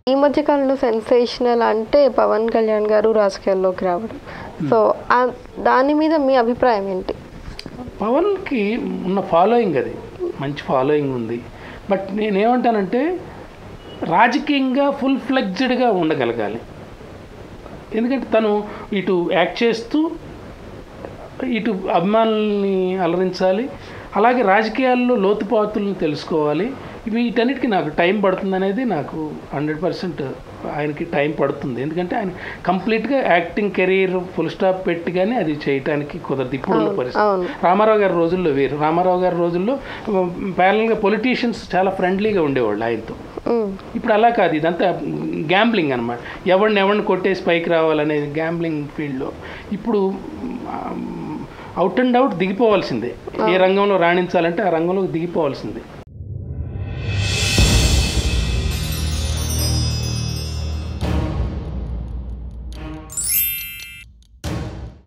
ఈ మధ్య కాలంలో సెన్సేషనల్ అంటే పవన్ కళ్యాణ్ గారు రాజకీయాల్లోకి రావడం సో ఆ- దాని మీద మీ అభిప్రాయం ఏంటి పవన్కి ఉన్న ఫాలోయింగ్ అది మంచి ఫాలోయింగ్ ఉంది బట్ నేనేమంటానంటే రాజకీయంగా ఫుల్ ఫ్లెక్జ్డ్గా ఉండగలగాలి ఎందుకంటే తను ఇటు యాక్ట్ చేస్తూ ఇటు అభిమానుల్ని అలరించాలి అలాగే రాజకీయాల్లో లోతుపాతులను తెలుసుకోవాలి వీటన్నిటికీ నాకు టైం పడుతుంది అనేది నాకు హండ్రెడ్ పర్సెంట్ ఆయనకి టైం పడుతుంది ఎందుకంటే ఆయన కంప్లీట్గా యాక్టింగ్ కెరీర్ ఫుల్ స్టాప్ పెట్టి కానీ అది చేయటానికి కుదరదు ఇప్పుడున్న అవును, పరిస్థితి అవును. రామారావు గారి రోజుల్లో వేరు రామారావు గారి రోజుల్లో ప్యారల్గా పొలిటీషియన్స్ చాలా ఫ్రెండ్లీగా ఉండేవాళ్ళు ఆయనతో మ్మ్. ఇప్పుడు అలా కాదు ఇదంతా గ్యాంబ్లింగ్ అనమాట ఎవరిని ఎవరిని కొట్టేసి పైకి రావాలనేది గ్యాంబ్లింగ్ ఫీల్డ్లో ఇప్పుడు అవుట్ అండ్ అవుట్ దిగిపోవాల్సిందే ఏ రంగంలో రాణించాలంటే ఆ రంగంలో దిగిపోవాల్సిందే